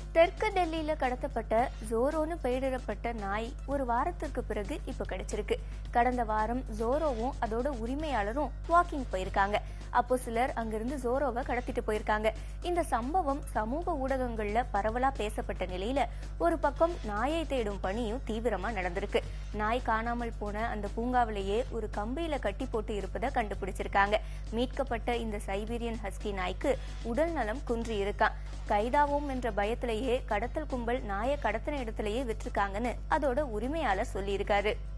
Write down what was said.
தெற்கு டெல்லியில கடத்தப்பட்ட ஜோரோன்னு பெயரிடப்பட்ட நாய் ஒரு வாரத்திற்கு பிறகு இப்ப கிடைச்சிருக்கு கடந்த வாரம் ஜோரோவும் அதோட உரிமையாளரும் வாக்கிங் போயிருக்காங்க அப்போ சிலர் அங்கிருந்து ஜோரோவை கடத்திட்டு போயிருக்காங்க இந்த சம்பவம் சமூக ஊடகங்கள்ல பரவலா பேசப்பட்ட நிலையில ஒரு பக்கம் நாயை தேடும் பணியும் தீவிரமா நடந்திருக்கு நாய் காணாமல் போன அந்த பூங்காவிலேயே ஒரு கம்பியில கட்டி போட்டு இருப்பதை கண்டுபிடிச்சிருக்காங்க மீட்கப்பட்ட இந்த சைபீரியன் ஹஸ்கி நாய்க்கு உடல் நலம் குன்றி இருக்கான் கைதாவோம் என்ற பயத்திலேயே கடத்தல் கும்பல் நாயை கடத்தின இடத்திலேயே விட்டிருக்காங்கன்னு அதோட உரிமையாளர் சொல்லியிருக்காரு